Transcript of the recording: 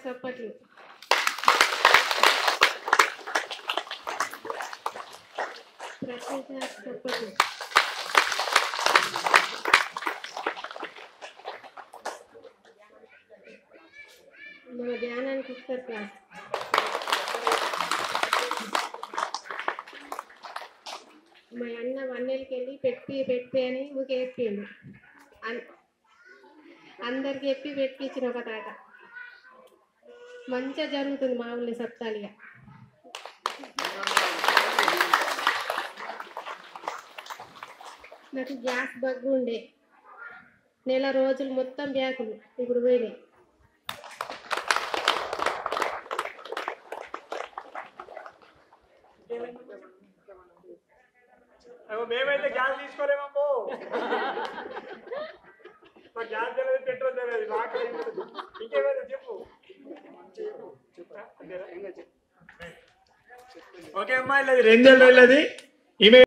చప్పట్లు ప్రతి క్లాస్ చప్పట్లు మన ధ్యానానికి ఇస్తారు క్లాస్ మా అన్న వన్నెలకి వెళ్ళి పెట్టి పెట్టి అని ఊకే చెప్పిండు అన్- అందరికి చెప్పి పెట్టించిన ఒక తాట మంచిగా జరుగుతుంది మా ఊళ్ళో సప్తాలిగా నాకు గ్యాస్ బగ్గు ఉండే నెల రోజులు మొత్తం బ్యాకులు ఇప్పుడు పోయినాయి అగో మేమైతే గ్యాస్ తీసుకోలేమమ్మో మా గ్యాస్ తెలియదు పెట్రోల్ తెలియదు నాకు ఇంకేమైనా చెప్పు ఓకే అమ్మా ఇలా రెండు రోజులది ఈమె